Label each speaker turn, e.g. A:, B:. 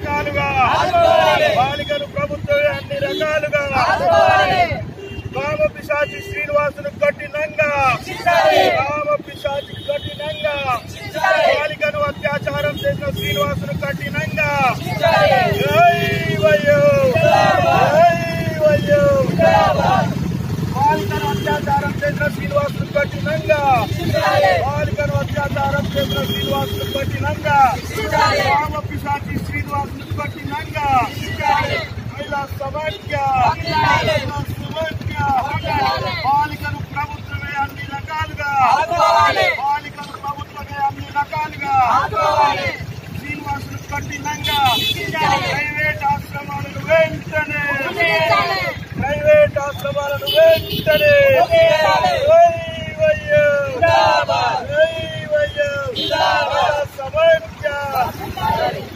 A: రకాలుగా బాలికను ప్రభుత్వమే అన్ని రకాలుగా కామ పిశాచి శ్రీనివాసును కఠినంగా కామ పిశాచి కఠినంగా బాలికను అత్యాచారం చేసిన శ్రీనివాసును కఠినంగా జై వయ్యో జై వయ్యో బాలికను అత్యాచారం చేసిన శ్రీనివాసును కఠినంగా బాలికను అత్యాచారం చేసిన శ్రీనివాసును కఠినంగా రామ పిశాచి శ్రీనివాసును కఠినంగా మహిళా సమాఖ్య మహిళా సమాఖ్య బాలికను ప్రభుత్వమే అన్ని రకాలుగా బాలికను ప్రభుత్వమే అన్ని రకాలుగా శ్రీనివాసును కఠినంగా ప్రైవేట్ ఆశ్రమాలను వెంటనే ప్రైవేట్ ఆశ్రమాలను వెంటనే వై వయ్యో వై వయ్యో సమైక్య